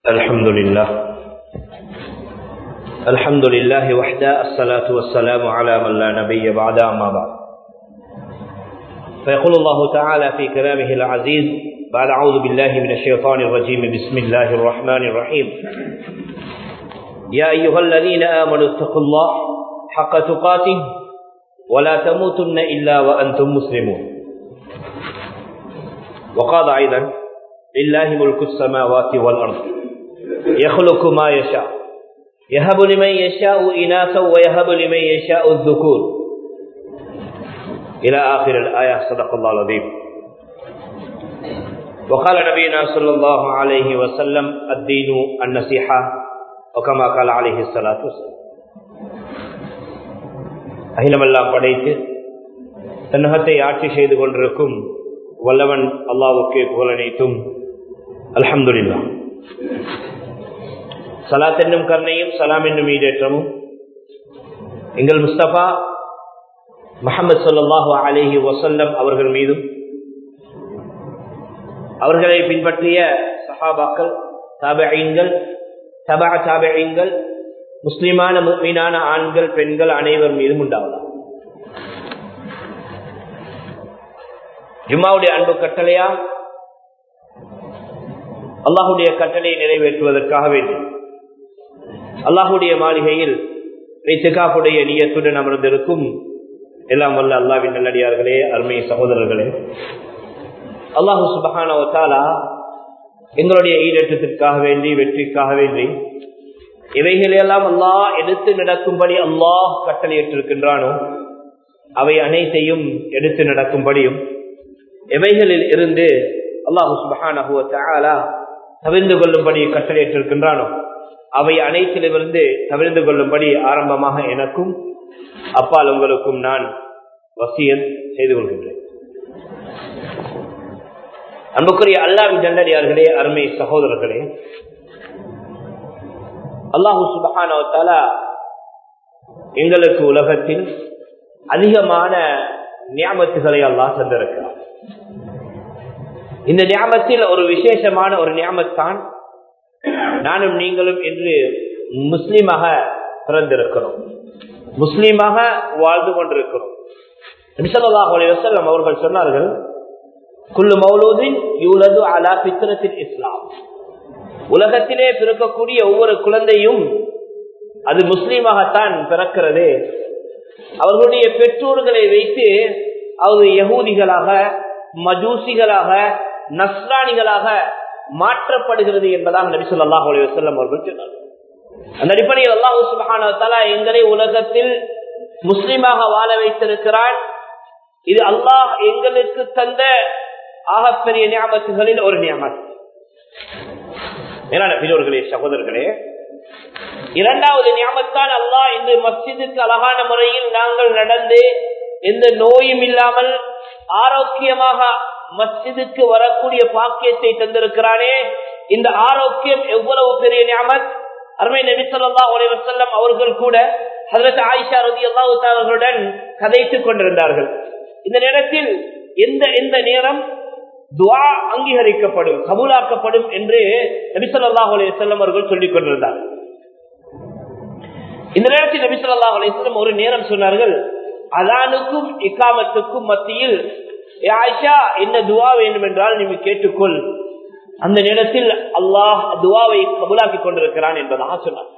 الحمد لله الحمد لله وحده الصلاة والسلام على من لا نبي بعد أما بعد فيقول الله تعالى في كلامه العزيز بعد أعوذ بالله من الشيطان الرجيم بسم الله الرحمن الرحيم يا أيها الذين آمنوا اتقوا الله حق تقاته ولا تموتن إلا وأنتم مسلمون وقال أيضا لله ملك السماوات والأرض يخلق ما يشاء يهب لمن يشاء إناثا ويهب لمن يشاء الذكور إلى آخر الآية صدق الله العظيم وقال نبينا صلى الله عليه وسلم الدين النصيحة وكما قال عليه الصلاة والسلام அகிலமெல்லாம் படைத்து தன்னகத்தை ஆட்சி செய்து கொண்டிருக்கும் வல்லவன் அல்லாவுக்கு புகழனைத்தும் அல்ஹம்துல்லா சலாத் என்னும் கருணையும் சலாம் என்னும் ஈடேற்றமும் எங்கள் முஸ்தபா முகமது சொல்லாஹு அலேஹி வசல்லம் அவர்கள் மீதும் அவர்களை பின்பற்றிய சஹாபாக்கள் தாபைன்கள் தபா தாபைன்கள் முஸ்லிமான மீனான ஆண்கள் பெண்கள் அனைவர் மீதும் உண்டாவதா ஜும்மாவுடைய அன்பு கட்டளையா அல்லாஹுடைய கட்டளையை நிறைவேற்றுவதற்காக வேண்டும் அல்லாஹுடைய மாளிகையில் இத்துக்காப்புடைய நீயத்துடன் அமர்ந்திருக்கும் எல்லாம் வல்ல அல்லாவின் நல்லடியார்களே அருமை சகோதரர்களே அல்லாஹு சுபகானவத்தாலா எங்களுடைய ஈடேற்றத்திற்காக வேண்டி வெற்றிக்காக வேண்டி இவைகளெல்லாம் அல்லாஹ் எடுத்து நடக்கும்படி அல்லாஹ் கட்டளையிட்டிருக்கின்றானோ அவை அனைத்தையும் எடுத்து நடக்கும்படியும் எவைகளில் இருந்து அல்லாஹு சுபஹானா தவிர்ந்து கொள்ளும்படி கட்டளையிட்டிருக்கின்றானோ அவை அனைத்திலிருந்து தவிர்ந்து கொள்ளும்படி ஆரம்பமாக எனக்கும் அப்பால் உங்களுக்கும் நான் வசியல் செய்து கொள்கின்றேன் அன்புக்குரிய அல்லாவி ஜண்டடியார்களே அருமை சகோதரர்களே அல்லாஹு சுபஹானவத்தாலா எங்களுக்கு உலகத்தில் அதிகமான நியாமத்துகளை அல்லாஹ் தந்திருக்கிறார் இந்த ஞாபகத்தில் ஒரு விசேஷமான ஒரு ஞாபகத்தான் நானும் நீங்களும் என்று முஸ்லீமாக பிறந்திருக்கிறோம் முஸ்லீமாக வாழ்ந்து கொண்டிருக்கிறோம் அவர்கள் சொன்னார்கள் குல்லு மௌலூதின் யூலது அலா பித்திரத்தின் இஸ்லாம் உலகத்திலே பிறக்கக்கூடிய ஒவ்வொரு குழந்தையும் அது முஸ்லீமாகத்தான் பிறக்கிறது அவர்களுடைய பெற்றோர்களை வைத்து அவர் யகூதிகளாக மஜூசிகளாக நஸ்ரானிகளாக மாற்றப்படுகிறது என்பதாக நபி சொல்லாஹ் அலைவசல்லம் அவர்கள் சொன்னார் அந்த அடிப்படையில் அல்லாஹூ சுபஹானா எங்களை உலகத்தில் முஸ்லீமாக வாழ வைத்திருக்கிறான் இது அல்லாஹ் எங்களுக்கு தந்த ஆகப்பெரிய ஞாபகங்களில் ஒரு ஞாபகம் மேலான பெரியோர்களே சகோதரர்களே இரண்டாவது ஞாபகத்தான் அல்லாஹ் இந்த மஸ்ஜிதுக்கு அழகான முறையில் நாங்கள் நடந்து எந்த நோயும் இல்லாமல் ஆரோக்கியமாக மஸ்ஜிதுக்கு வரக்கூடிய பாக்கியத்தை தந்திருக்கிறானே இந்த ஆரோக்கியம் எவ்வளவு பெரிய ஞாபகம் அருமை நபி சொல்லா உலகம் அவர்கள் கூட ஹசரத் ஆயிஷா ரதி அல்லாவுடன் கதைத்துக் கொண்டிருந்தார்கள் இந்த நேரத்தில் எந்த எந்த நேரம் துவா அங்கீகரிக்கப்படும் கபூலாக்கப்படும் என்று நபிசல்லாஹ் அலையம் அவர்கள் சொல்லிக் கொண்டிருந்தார் இந்த நேரத்தில் நபிசல்லாஹ் அலையம் ஒரு நேரம் சொன்னார்கள் அதானுக்கும் இக்காமத்துக்கும் மத்தியில் ஆயிஷா என்ன துவா வேண்டும் என்றால் நீ கேட்டுக்கொள் அந்த நேரத்தில் அல்லாஹ் துவாவை கபுலாக்கி கொண்டிருக்கிறான் என்பதாக சொன்னார்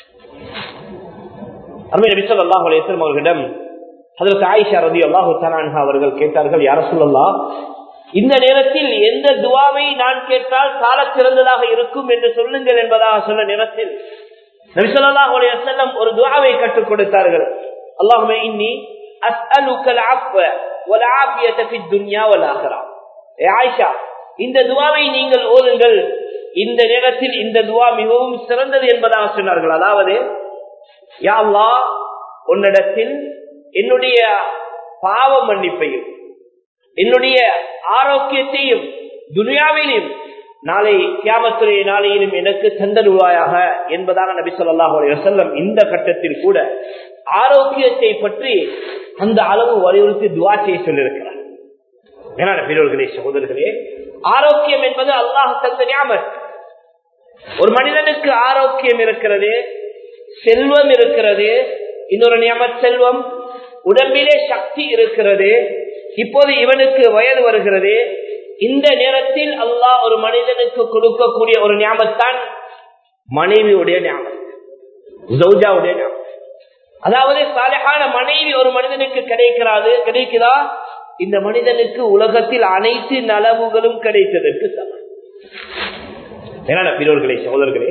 அருமை நபிசல் அல்லாஹ் அலையம் அவர்களிடம் அதற்கு ஆயிஷா ரதி அல்லாஹு தலான்ஹா அவர்கள் கேட்டார்கள் யார சொல்லலாம் இந்த நேரத்தில் எந்த துவாவை நான் கேட்டால் சால சிறந்ததாக இருக்கும் என்று சொல்லுங்கள் என்பதாக சொன்ன நேரத்தில் நபிசல்லாஹ் அலையம் ஒரு துவாவை கற்றுக் கொடுத்தார்கள் அல்லாஹுமே இன்னி அஸ்அலுக்கல் அஃப்வ வல்ஆஃபியத ஃபித் துன்யா வல் ஆখিরা ஏ ஆயிஷா இந்த துஆவை நீங்கள் ஓதுங்கள் இந்த நேரத்தில் இந்த துஆ மிகவும் சிறந்தது என்பதாக சொன்னார்கள் அதாவது யா அல்லாஹ் உன்னிடத்தில் என்னுடைய பாவ மன்னிப்பையும் என்னுடைய ஆரோக்கியத்தையும் துனியாவிலும் நாளை கியாமத்துடைய நாளையிலும் எனக்கு தந்தருவாயாக என்பதாக நபி சொல்லாஹ் வசல்லம் இந்த கட்டத்தில் கூட ஆரோக்கியத்தை பற்றி அந்த அளவு வலியுறுத்தி துவா செய்ய சொல்லியிருக்கிறார் ஏன்னா பெரியவர்களே சகோதரர்களே ஆரோக்கியம் என்பது அல்லாஹ் தந்த ஞாபகம் ஒரு மனிதனுக்கு ஆரோக்கியம் இருக்கிறது செல்வம் இருக்கிறது இன்னொரு நியம செல்வம் உடம்பிலே சக்தி இருக்கிறது இப்போது இவனுக்கு வயது வருகிறது இந்த நேரத்தில் அல்லாஹ் ஒரு மனிதனுக்கு கொடுக்கக்கூடிய ஒரு ஞாபகத்தான் மனைவியுடைய ஞாபகம் ஜவுஜாவுடைய ஞாபகம் அதாவது சாலையான மனைவி ஒரு மனிதனுக்கு கிடைக்கிறாது கிடைக்குதா இந்த மனிதனுக்கு உலகத்தில் அனைத்து நலவுகளும் கிடைத்ததற்கு சமம் என்ன பிறர்களே சகோதரர்களே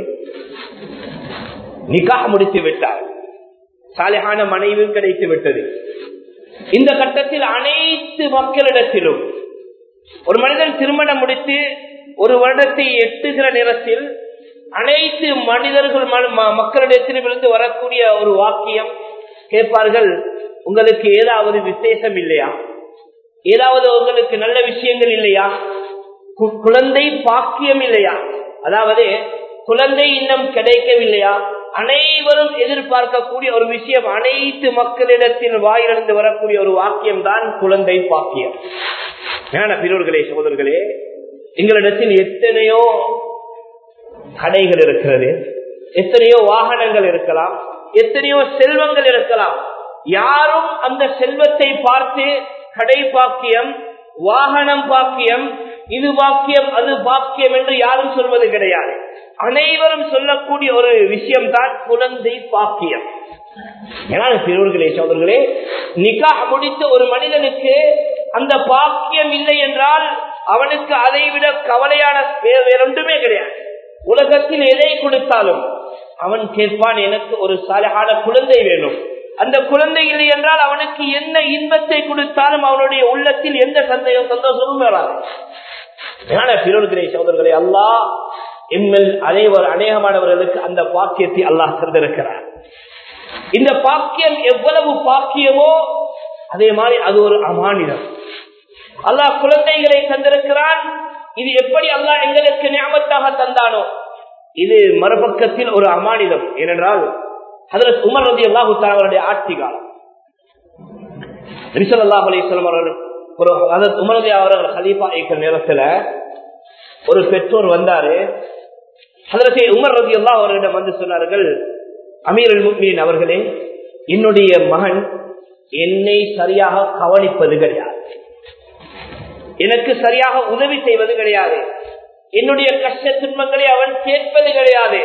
நிக்காக முடித்து விட்டார் சாலையான மனைவியும் கிடைத்து விட்டது இந்த கட்டத்தில் அனைத்து மக்களிடத்திலும் ஒரு மனிதன் திருமணம் முடித்து ஒரு வருடத்தை எட்டுகிற நேரத்தில் அனைத்து மனிதர்கள் மக்களிடத்திலும் இருந்து வரக்கூடிய ஒரு வாக்கியம் கேட்பார்கள் உங்களுக்கு ஏதாவது விசேஷம் இல்லையா ஏதாவது உங்களுக்கு நல்ல விஷயங்கள் இல்லையா குழந்தை பாக்கியம் இல்லையா அதாவது குழந்தை இன்னும் கிடைக்கவில்லையா அனைவரும் எதிர்பார்க்கக்கூடிய ஒரு விஷயம் அனைத்து மக்களிடத்தில் வாயிலிருந்து வரக்கூடிய ஒரு வாக்கியம் தான் குழந்தை பாக்கியம் ஏன்னா பிறர்களே சகோதரர்களே எங்களிடத்தில் எத்தனையோ கடைகள் இருக்கிறது எத்தனையோ வாகனங்கள் இருக்கலாம் எத்தனையோ செல்வங்கள் இருக்கலாம் யாரும் அந்த செல்வத்தை பார்த்து கடை பாக்கியம் வாகனம் பாக்கியம் இது பாக்கியம் அது பாக்கியம் என்று யாரும் சொல்வது கிடையாது அனைவரும் சொல்லக்கூடிய ஒரு விஷயம் தான் குழந்தை பாக்கியம் பிறர்களே சோதர்களே நிகா முடித்த ஒரு மனிதனுக்கு அந்த பாக்கியம் இல்லை என்றால் அவனுக்கு அதை விட கவலையான வேறொன்றுமே கிடையாது உலகத்தில் எதை கொடுத்தாலும் அவன் கேட்பான் எனக்கு ஒரு சாலையான குழந்தை வேணும் அந்த குழந்தை இல்லை என்றால் அவனுக்கு என்ன இன்பத்தை கொடுத்தாலும் அவனுடைய உள்ளத்தில் எந்த சந்தேகம் சந்தோஷமும் வராது பிறர்களே சோதர்களே அல்லா எம்எல் அனைவர் அநேகமானவர்களுக்கு அந்த பாக்கியத்தை அல்லாஹ் தந்திருக்கிறார் இந்த பாக்கியம் எவ்வளவு பாக்கியமோ அதே மாதிரி அது ஒரு அமானிதம் அல்லாஹ் குழந்தைகளை தந்திருக்கிறான் இது எப்படி அல்லாஹ் எங்களுக்கு ஞாபகத்தாக தந்தானோ இது மறுபக்கத்தில் ஒரு அமானிதம் ஏனென்றால் அதுல உமர் ரதி அல்லாஹு அவருடைய ஆட்சி காலம் ரிசல் அல்லாஹ் அலிஸ்லாம் அவர்கள் ஒரு அதற்கு உமரதி அவர்கள் ஹலீஃபா இருக்கிற நேரத்துல ஒரு பெற்றோர் வந்தாரு அதற்கு உமர் ரதி அல்லா அவர்களிடம் வந்து சொன்னார்கள் அமீர் முக்மீன் அவர்களே என்னுடைய மகன் என்னை சரியாக கவனிப்பது கிடையாது எனக்கு சரியாக உதவி செய்வது கிடையாது என்னுடைய கஷ்ட துன்பங்களை அவன் கேட்பது கிடையாது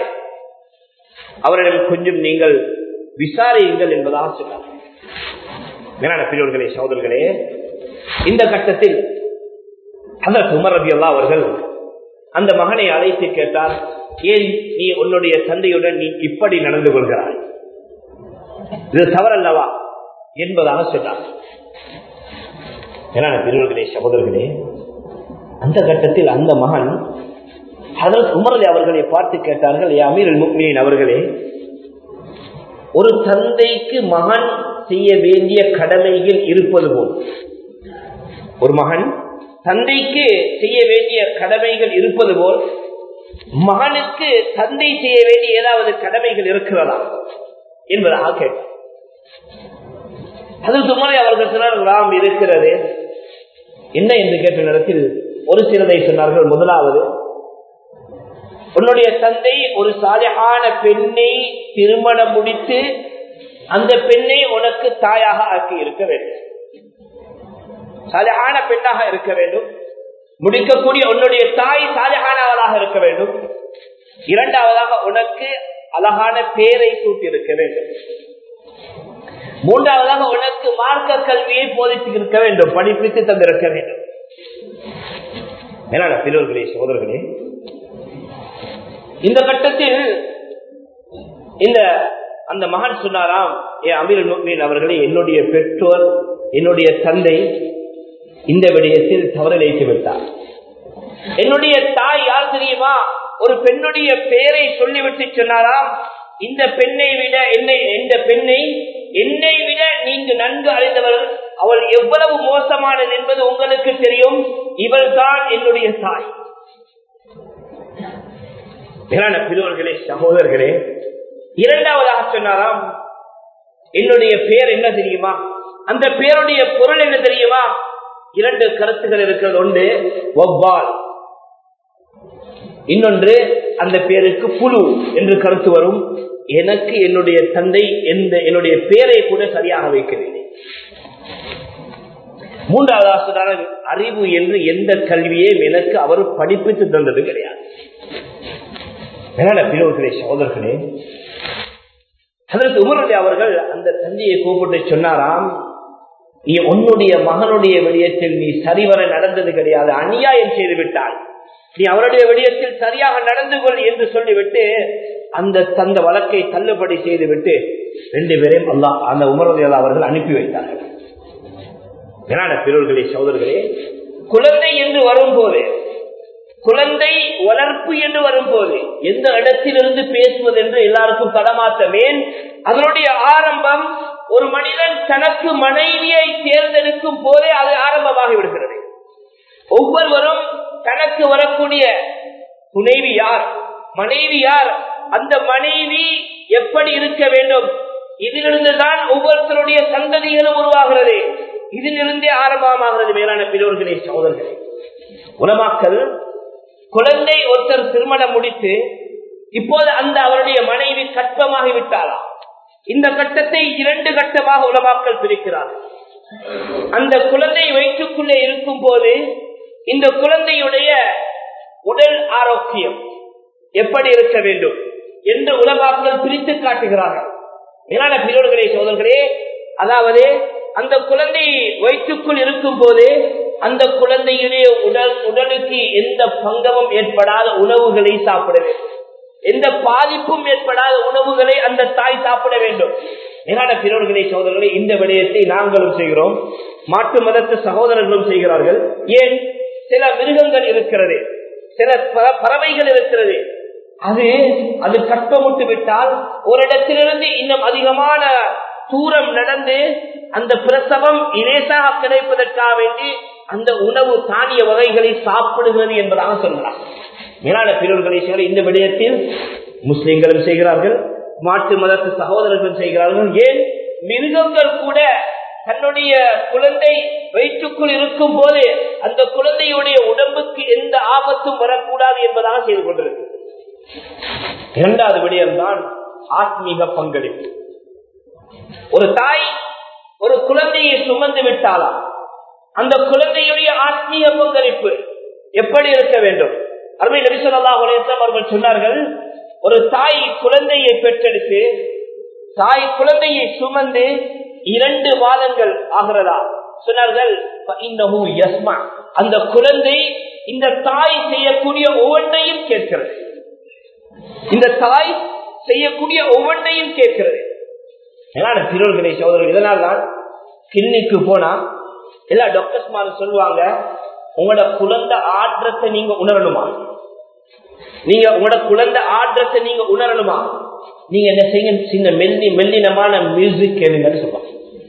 அவரிடம் கொஞ்சம் நீங்கள் விசாரியுங்கள் என்பதாக சொன்னார் மேலான பெரியவர்களே சகோதரர்களே இந்த கட்டத்தில் அதற்கு உமர் ரபி அல்லா அவர்கள் அந்த மகனை அழைத்து கேட்டார் ஏன் நீ உன்னுடைய தந்தையுடன் நீ இப்படி நடந்து கொள்கிறாய் இது தவறல்லவா என்பதாக சொன்னார் மேலான பெரியவர்களே சகோதரர்களே அந்த கட்டத்தில் அந்த மகன் அதற்கு உமரலி அவர்களை பார்த்து கேட்டார்கள் அமீர் முக்மீன் அவர்களே ஒரு தந்தைக்கு மகன் செய்ய வேண்டிய கடமைகள் இருப்பது போல் ஒரு மகன் தந்தைக்கு செய்ய வேண்டிய கடமைகள் இருப்பது போல் மகனுக்கு தந்தை செய்ய வேண்டிய ஏதாவது கடமைகள் இருக்கிறதா என்பதாக கேட்டார் அது சுமரை அவர்கள் சொன்னார்கள் இருக்கிறது என்ன என்று கேட்ட நேரத்தில் ஒரு சிலதை சொன்னார்கள் முதலாவது உன்னுடைய தந்தை ஒரு சாலையான பெண்ணை திருமணம் முடித்து அந்த பெண்ணை உனக்கு தாயாக ஆக்கி இருக்க வேண்டும் சாலையான பெண்ணாக இருக்க வேண்டும் முடிக்கக்கூடிய உன்னுடைய தாய் சாலையானவளாக இருக்க வேண்டும் இரண்டாவதாக உனக்கு அழகான பேரை சூட்டி இருக்க வேண்டும் மூன்றாவதாக உனக்கு மார்க்க கல்வியை போதித்து இருக்க வேண்டும் படிப்பித்து தந்திருக்க வேண்டும் மேலான பிறர்களே சோதர்களே இந்த கட்டத்தில் இந்த அந்த மகன் சொன்னாராம் ஏ அமீர் மீன் அவர்களே என்னுடைய பெற்றோர் என்னுடைய தந்தை இந்த விடயத்தில் தவறிழைத்து விட்டார் என்னுடைய தாய் யார் தெரியுமா ஒரு பெண்ணுடைய பெயரை சொல்லிவிட்டு சொன்னாராம் இந்த பெண்ணை விட என்னை இந்த பெண்ணை என்னை விட நீங்க நன்கு அறிந்தவர்கள் அவள் எவ்வளவு மோசமானது என்பது உங்களுக்கு தெரியும் இவள் தான் என்னுடைய தாய் மேலான பிரிவர்களே சகோதரர்களே இரண்டாவதாக சொன்னாராம் என்னுடைய பேர் என்ன தெரியுமா அந்த பேருடைய பொருள் என்ன தெரியுமா இரண்டு கருத்துக்கள் இருக்கிறது ஒன்று ஒவ்வால் இன்னொன்று அந்த பேருக்கு புழு என்று கருத்து வரும் எனக்கு என்னுடைய தந்தை எந்த என்னுடைய பேரை கூட சரியாக வைக்கவில்லை மூன்றாவது ஆசிரியர் அறிவு என்று எந்த கல்வியையும் எனக்கு அவர் படிப்பித்து தந்தது கிடையாது பிறகுகளே சகோதரர்களே அதற்கு உமரதி அவர்கள் அந்த தந்தையை கூப்பிட்டு சொன்னாராம் நீ உன்னுடைய மகனுடைய விடயத்தில் நீ சரிவர நடந்தது கிடையாது அநியாயம் செய்து விட்டாய் நீ அவருடைய விடயத்தில் சரியாக நடந்து கொள் என்று சொல்லிவிட்டு அந்த தந்த வழக்கை தள்ளுபடி செய்துவிட்டு ரெண்டு பேரையும் அல்லா அந்த உமரதி அவர்கள் அனுப்பி வைத்தார்கள் என்னான பிறர்களே சோதர்களே குழந்தை என்று வரும்போது குழந்தை வளர்ப்பு என்று வரும்போது எந்த இடத்திலிருந்து பேசுவது என்று எல்லாருக்கும் தடமாத்தமேன் அதனுடைய ஆரம்பம் ஒரு மனிதன் தனக்கு மனைவியை தேர்ந்தெடுக்கும் போதே அது ஆரம்பமாகி விடுகிறது ஒவ்வொருவரும் தனக்கு வரக்கூடிய துணைவி யார் மனைவி யார் அந்த மனைவி எப்படி இருக்க வேண்டும் இதிலிருந்து தான் ஒவ்வொருத்தருடைய சந்ததிகளும் உருவாகிறது இதிலிருந்தே ஆரம்பமாகிறது மேலான பிறவர்களே சோதர்களே உலமாக்கல் குழந்தை ஒருத்தர் திருமணம் முடித்து இப்போது அந்த அவருடைய மனைவி கற்பமாகி விட்டாரா இந்த கட்டத்தை இரண்டு கட்டமாக உலமாக்கல் பிரிக்கிறார்கள் அந்த குழந்தை வயிற்றுக்குள்ளே இருக்கும் போது இந்த குழந்தையுடைய உடல் ஆரோக்கியம் எப்படி இருக்க வேண்டும் என்று உலகாக்கள் பிரித்து காட்டுகிறார்கள் மேலான பிறர்களே சோதர்களே அதாவது அந்த குழந்தை வயிற்றுக்குள் இருக்கும் போது அந்த குழந்தையுடைய உடல் உடலுக்கு எந்த பங்கமும் ஏற்படாத உணவுகளை சாப்பிட வேண்டும் எந்த பாதிப்பும் ஏற்படாத உணவுகளை அந்த தாய் சாப்பிட வேண்டும் மேலான பிறர்களே சோதரர்களே இந்த விடயத்தை நாங்களும் செய்கிறோம் மாட்டு மதத்து சகோதரர்களும் செய்கிறார்கள் ஏன் சில மிருகங்கள் இருக்கிறது சில பறவைகள் இருக்கிறது அது அது கற்பமுட்டு விட்டால் ஒரு இடத்திலிருந்து இன்னும் அதிகமான தூரம் நடந்து அந்த பிரசவம் இலேசாக கிடைப்பதற்காக வேண்டி அந்த உணவு தானிய வகைகளை சாப்பிடுகிறது என்பதாக சொல்கிறார் மேலான பிரிவுகளை செய்கிற இந்த விடயத்தில் முஸ்லிம்களும் செய்கிறார்கள் மாட்டு மதத்து சகோதரர்களும் செய்கிறார்கள் ஏன் மிருகங்கள் கூட தன்னுடைய குழந்தை வயிற்றுக்குள் இருக்கும் போது அந்த குழந்தையுடைய உடம்புக்கு எந்த ஆபத்தும் வரக்கூடாது என்பதாக செய்து கொண்டிருக்கு இரண்டாவது விடயம்தான் ஆத்மீக பங்களிப்பு ஒரு தாய் ஒரு குழந்தையை சுமந்து விட்டாலாம் அந்த குழந்தையுடைய ஆத்மீக பங்களிப்பு எப்படி இருக்க வேண்டும் அருமை நபிசல்லா உலகம் அவர்கள் சொன்னார்கள் ஒரு தாய் குழந்தையை பெற்றெடுத்து தாய் குழந்தையை சுமந்து இரண்டு மாதங்கள் ஆகிறதா சொன்னார்கள் அந்த குழந்தை இந்த தாய் செய்யக்கூடிய ஒவ்வொன்றையும் கேட்கிறது இந்த தாய் செய்யக்கூடிய ஒவ்வொன்றையும் கேட்கிறது திருவள்ளுவரை சோதரர்கள் இதனால் தான் கிளினிக்கு போனா எல்லா டாக்டர்ஸ் சொல்லுவாங்க உங்களோட குழந்தை ஆற்றத்தை நீங்க உணரணுமா நீங்க உங்களோட குழந்தை ஆற்றத்தை நீங்க உணரணுமா நீங்க என்ன செய்யுங்க சின்ன மெல்லி மெல்லினமான மியூசிக் கேளுங்கன்னு சொல்லுவாங்க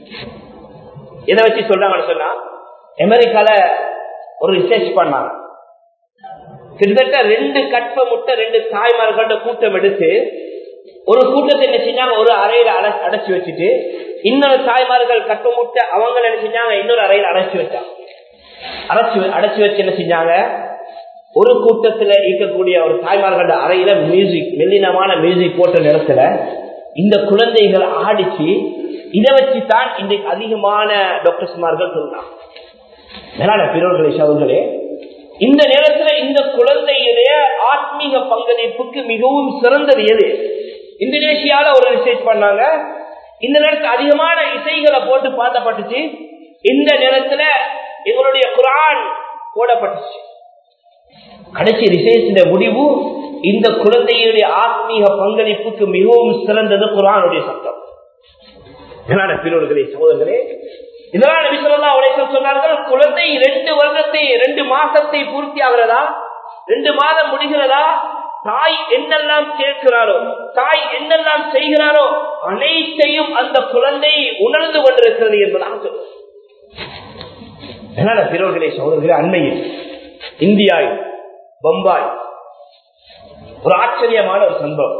எதை வச்சு சொல்றாங்கன்னு சொன்னா அமெரிக்கால ஒரு ரிசர்ச் பண்ணாங்க கிட்டத்தட்ட ரெண்டு கற்ப முட்டை ரெண்டு தாய்மார்களோட கூட்டம் எடுத்து ஒரு கூட்டத்தை என்ன செஞ்சாங்க ஒரு அறையில அடைச்சு வச்சுட்டு இன்னொரு தாய்மார்கள் கற்ப முட்டை அவங்க என்ன செஞ்சாங்க இன்னொரு அறையில அடைச்சு வச்சாங்க அடைச்சு அடைச்சு வச்சு என்ன செஞ்சாங்க ஒரு கூட்டத்துல இருக்கக்கூடிய ஒரு தாய்மார்களோட அறையில மியூசிக் மெல்லினமான மியூசிக் போட்ட நேரத்துல இந்த குழந்தைகள் ஆடிச்சு இதை வச்சுதான் இன்றைக்கு அதிகமான டாக்டர்ஸ்மார்கள் சொல்றாங்க மேலான பிறவர்களை சவர்களே இந்த நேரத்துல இந்த குழந்தையுடைய ஆத்மீக பங்களிப்புக்கு மிகவும் சிறந்தது எது இந்தோனேஷியால ஒரு ரிசர்ச் பண்ணாங்க இந்த நேரத்தில் அதிகமான இசைகளை போட்டு பாட்டப்பட்டுச்சு இந்த நேரத்துல எங்களுடைய குரான் போடப்பட்டுச்சு கடைசி ரிசர்ச் முடிவு இந்த குழந்தையுடைய ஆத்மீக பங்களிப்புக்கு மிகவும் சிறந்தது குரானுடைய சட்டம் மேலான பிறவர்களே சகோதரர்களே இதனால் நபிசல்லா உலகம் சொன்னார்கள் குழந்தை ரெண்டு வருடத்தை ரெண்டு மாசத்தை பூர்த்தி ஆகிறதா ரெண்டு மாதம் முடிகிறதா தாய் என்னெல்லாம் கேட்கிறாரோ தாய் என்னெல்லாம் செய்கிறாரோ அனைத்தையும் அந்த குழந்தை உணர்ந்து கொண்டிருக்கிறது என்பதாக சொல்லுவோம் அதனால பிறவர்களே சகோதரர்களே அண்மையில் இந்தியாவில் பம்பாய் ஒரு ஆச்சரியமான ஒரு சம்பவம்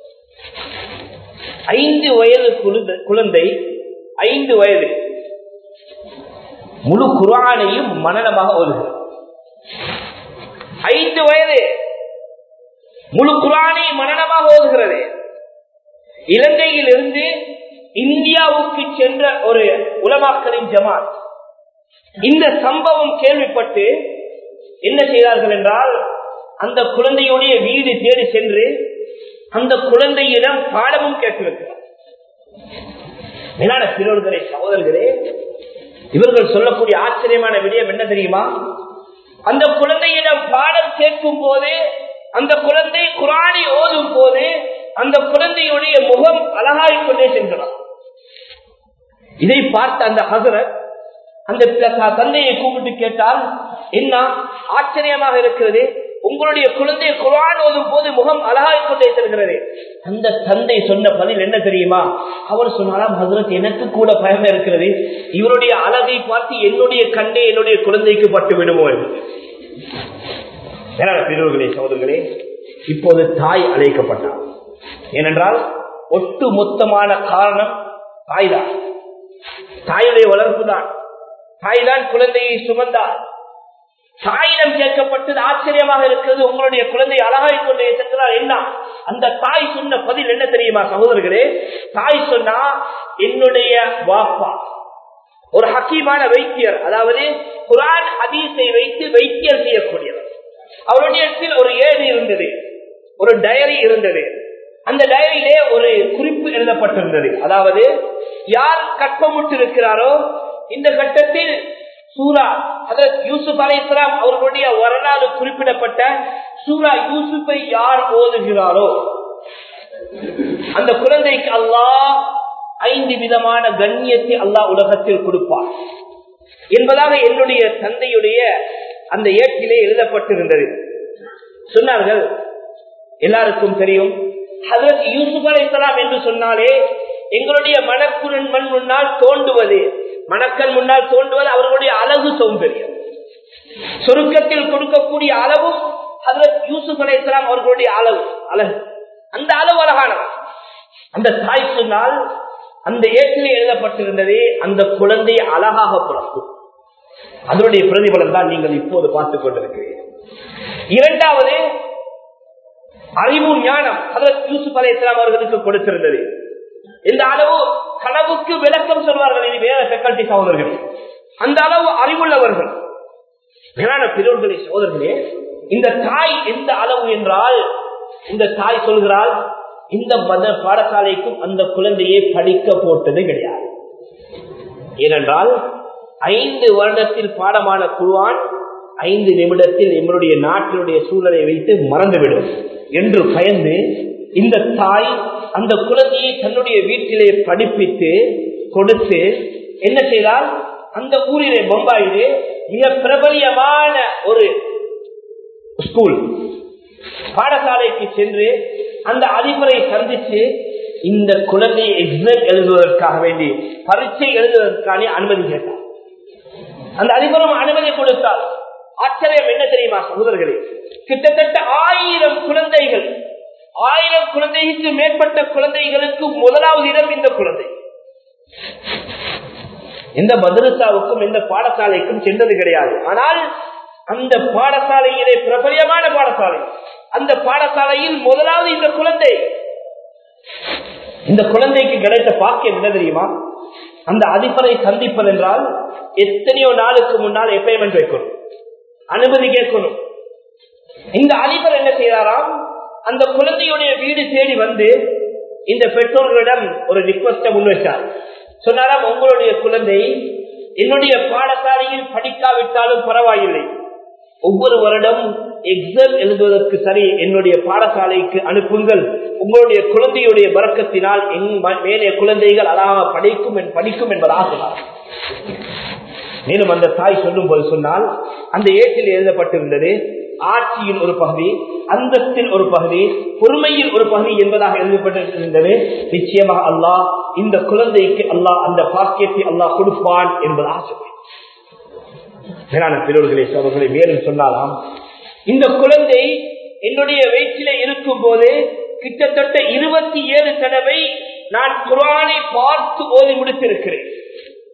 ஐந்து வயது குழந்தை ஐந்து வயது முழு குரானையும் மனநமாக ஓதுகிறது ஐந்து வயது முழு குரானை மரணமாக ஓதுகிறது இலங்கையில் இருந்து இந்தியாவுக்கு சென்ற ஒரு உலமாக்களின் ஜமாத் இந்த சம்பவம் கேள்விப்பட்டு என்ன செய்தார்கள் என்றால் அந்த குழந்தையுடைய வீடு தேடி சென்று அந்த குழந்தையிடம் பாடமும் கேட்டிருக்கிறார் மேலான சிறுவர்களே சகோதரர்களே இவர்கள் சொல்லக்கூடிய ஆச்சரியமான விடயம் என்ன தெரியுமா அந்த குழந்தையிடம் பாடம் கேட்கும் போது அந்த குழந்தை குரானை ஓதும் போது அந்த குழந்தையுடைய முகம் அழகாய் கொண்டே சென்றார் இதை பார்த்த அந்த ஹசரத் அந்த தந்தையை கூப்பிட்டு கேட்டால் என்ன ஆச்சரியமாக இருக்கிறது உங்களுடைய குழந்தை குரான் ஓதும் போது முகம் அழகாய் கொண்டே செல்கிறது அந்த தந்தை சொன்ன பதில் என்ன தெரியுமா அவர் சொன்னாலும் ஹசரத் எனக்கு கூட பயம் இருக்கிறது இவருடைய அழகை பார்த்து என்னுடைய கண்டே என்னுடைய குழந்தைக்கு பட்டு விடுமோ பெரியவர்களே சோதர்களே இப்போது தாய் அழைக்கப்பட்டார் ஏனென்றால் ஒட்டு மொத்தமான காரணம் தாய்தான் தாயுடைய வளர்ப்பு தான் தாய்தான் குழந்தையை சுமந்தார் தாயிடம் கேட்கப்பட்டது ஆச்சரியமாக இருக்கிறது உங்களுடைய குழந்தை அழகாய் கொண்டு சென்றார் என்ன அந்த தாய் சொன்ன பதில் என்ன தெரியுமா சகோதரர்களே தாய் சொன்னா என்னுடைய வாப்பா ஒரு ஹக்கீமான வைத்தியர் அதாவது குரான் ஹதீஸை வைத்து வைத்தியர் செய்யக்கூடியவர் அவருடைய ஒரு ஏடு இருந்தது ஒரு டயரி இருந்தது அந்த டயரியிலே ஒரு குறிப்பு எழுதப்பட்டிருந்தது அதாவது யார் கற்பமுட்டு இருக்கிறாரோ இந்த கட்டத்தில் சூரா அதற்கு யூசுப் அலை இஸ்லாம் அவர்களுடைய வரலாறு குறிப்பிடப்பட்ட சூரா யூசுப்பை யார் ஓதுகிறாரோ அந்த குழந்தைக்கு அல்லாஹ் ஐந்து விதமான கண்ணியத்தை அல்லாஹ் உலகத்தில் கொடுப்பார் என்பதாக என்னுடைய தந்தையுடைய அந்த ஏட்டிலே எழுதப்பட்டிருந்தது சொன்னார்கள் எல்லாருக்கும் தெரியும் ஹதரத் யூசுப் அலை இஸ்லாம் என்று சொன்னாலே எங்களுடைய மணக்குரன் மண் முன்னால் தோண்டுவது மணக்கன் முன்னால் தோண்டுவது அவர்களுடைய அழகு சௌந்தரியம் சுருக்கத்தில் கொடுக்கக்கூடிய அளவும் ஹதரத் யூசுப் அலை இஸ்லாம் அவர்களுடைய அளவு அழகு அந்த அளவு அழகானது அந்த தாய் சொன்னால் அந்த ஏற்றிலே எழுதப்பட்டிருந்ததே அந்த குழந்தை அழகாக பிறக்கும் அதனுடைய பிரதிபலன் தான் நீங்கள் இப்போது பார்த்துக் கொண்டிருக்கிறீர்கள் இரண்டாவது அறிவு ஞானம் அதற்கு யூசுப் அலை இஸ்லாம் அவர்களுக்கு கொடுத்திருந்தது இந்த அளவு கனவுக்கு விளக்கம் சொல்வார்கள் இது வேற ஃபேக்கல்டி சகோதரர்கள் அந்த அளவு அறிவுள்ளவர்கள் மேலான பெற்றோர்களே சகோதரர்களே இந்த தாய் எந்த அளவு என்றால் இந்த தாய் சொல்கிறாள் இந்த மத பாடசாலைக்கும் அந்த குழந்தையை படிக்க போட்டது கிடையாது ஏனென்றால் ஐந்து வருடத்தில் பாடமான குழுவான் ஐந்து நிமிடத்தில் எங்களுடைய நாட்டினுடைய சூழலை வைத்து மறந்துவிடும் என்று பயந்து இந்த தாய் அந்த குழந்தையை தன்னுடைய வீட்டிலே படிப்பித்து கொடுத்து என்ன செய்தால் அந்த ஊரிலே பொம்பாயிலே மிக பிரபலியமான ஒரு ஸ்கூல் பாடசாலைக்கு சென்று அந்த அதிபரை சந்தித்து இந்த குழந்தையை எக்ஸாம் எழுதுவதற்காக வேண்டி பரீட்சை எழுதுவதற்கான அனுமதி கேட்டார் அந்த அதிபரும் அனுமதி கொடுத்தார் ஆச்சரியம் என்ன தெரியுமா சகோதரர்களே கிட்டத்தட்ட ஆயிரம் குழந்தைகள் ஆயிரம் குழந்தைக்கு மேற்பட்ட குழந்தைகளுக்கு முதலாவது இடம் இந்த குழந்தை எந்த மதரசாவுக்கும் எந்த பாடசாலைக்கும் சென்றது கிடையாது ஆனால் அந்த பாடசாலையிலே பிரபலியமான பாடசாலை அந்த பாடசாலையில் முதலாவது இந்த குழந்தை இந்த குழந்தைக்கு கிடைத்த பாக்கியம் என்ன தெரியுமா அந்த அதிபரை சந்திப்பது என்றால் எத்தனையோ நாளுக்கு முன்னால் எப்பயமெண்ட் வைக்கணும் அனுமதி கேட்கணும் இந்த அதிபர் என்ன செய்தாராம் அந்த குழந்தையுடைய வீடு தேடி வந்து இந்த பெற்றோர்களிடம் ஒரு ரிக்வஸ்ட முன்வைத்தார் சொன்னாராம் உங்களுடைய குழந்தை என்னுடைய பாடசாலையில் படிக்காவிட்டாலும் பரவாயில்லை ஒவ்வொரு வருடம் எக்ஸாம் எழுதுவதற்கு சரி என்னுடைய பாடசாலைக்கு அனுப்புங்கள் உங்களுடைய குழந்தையுடைய பறக்கத்தினால் மேலே குழந்தைகள் அழகாக படிக்கும் படிக்கும் என்பதாக மேலும் அந்த தாய் சொல்லும் போது சொன்னால் அந்த ஏட்டில் எழுதப்பட்டிருந்தது ஆட்சியில் ஒரு பகுதி அந்தஸ்தில் ஒரு பகுதி பொறுமையில் ஒரு பகுதி என்பதாக எழுதப்பட்டிருந்தது நிச்சயமாக அல்லாஹ் இந்த குழந்தைக்கு அல்லாஹ் அந்த பாக்கியத்தை அல்லாஹ் கொடுப்பான் என்பதாக சொல்லி மேலான பெற்றோர்களே அவர்களை மேலும் சொன்னாலாம் இந்த குழந்தை என்னுடைய வயிற்றிலே இருக்கும் போது கிட்டத்தட்ட இருபத்தி ஏழு தடவை நான் குரானை பார்த்து ஓதி முடித்திருக்கிறேன்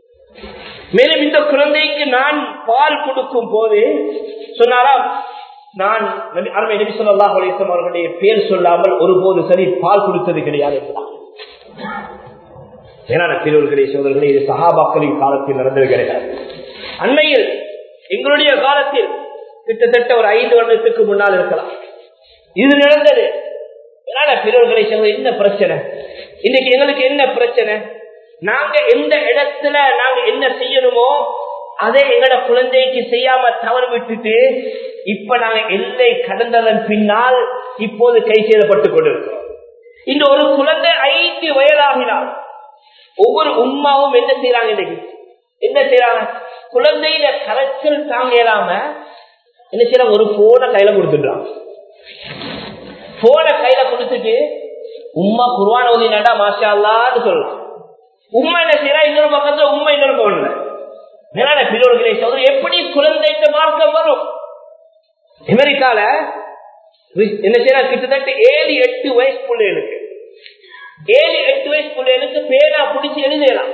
மேலும் இந்த குழந்தைக்கு நான் பால் கொடுக்கும் போது சொன்னாராம் நான் அருமை நபி சொல்லா அலிஸ்லாம் அவர்களுடைய பேர் சொல்லாமல் ஒருபோது சரி பால் கொடுத்தது கிடையாது என்பதான் ஏன்னா பெரியவர்களே சோதர்களே இது சகாபாக்களின் காலத்தில் நடந்தது கிடையாது அண்மையில் எங்களுடைய காலத்தில் கிட்டத்தட்ட ஒரு ஐந்து வருடத்துக்கு முன்னால் இருக்கலாம் இது நடந்தது ஏன்னா பெரியவர்களை சொல்ல என்ன பிரச்சனை இன்னைக்கு எங்களுக்கு என்ன பிரச்சனை நாங்க எந்த இடத்துல நாங்க என்ன செய்யணுமோ அதை எங்கட குழந்தைக்கு செய்யாம தவறு விட்டுட்டு இப்ப நாங்க எல்லை கடந்ததன் பின்னால் இப்போது கை செய்யப்பட்டுக் கொண்டிருக்கிறோம் இந்த ஒரு குழந்தை ஐந்து வயதாகினால் ஒவ்வொரு உண்மாவும் என்ன செய்யறாங்க இன்னைக்கு என்ன செய்யறாங்க குழந்தையில கரைச்சல் தாங்க இயலாம என்ன செய்யறாங்க ஒரு போனை கையில கொடுத்துடுறாங்க போனை கையில கொடுத்துட்டு உம்மா குருவான ஓதி நடா மாஷா அல்லான்னு சொல்லலாம் உண்மை என்ன செய்யறா இன்னொரு பக்கத்துல உண்மை இன்னொரு போன்ல மேலான பிரிவுகளை சொல்ற எப்படி குழந்தைக்கு மார்க்கம் வரும் அமெரிக்கால என்ன செய்யறா கிட்டத்தட்ட ஏழு எட்டு வயசு பிள்ளைகளுக்கு ஏழு எட்டு வயசு பிள்ளைகளுக்கு பேனா பிடிச்சி எழுதலாம்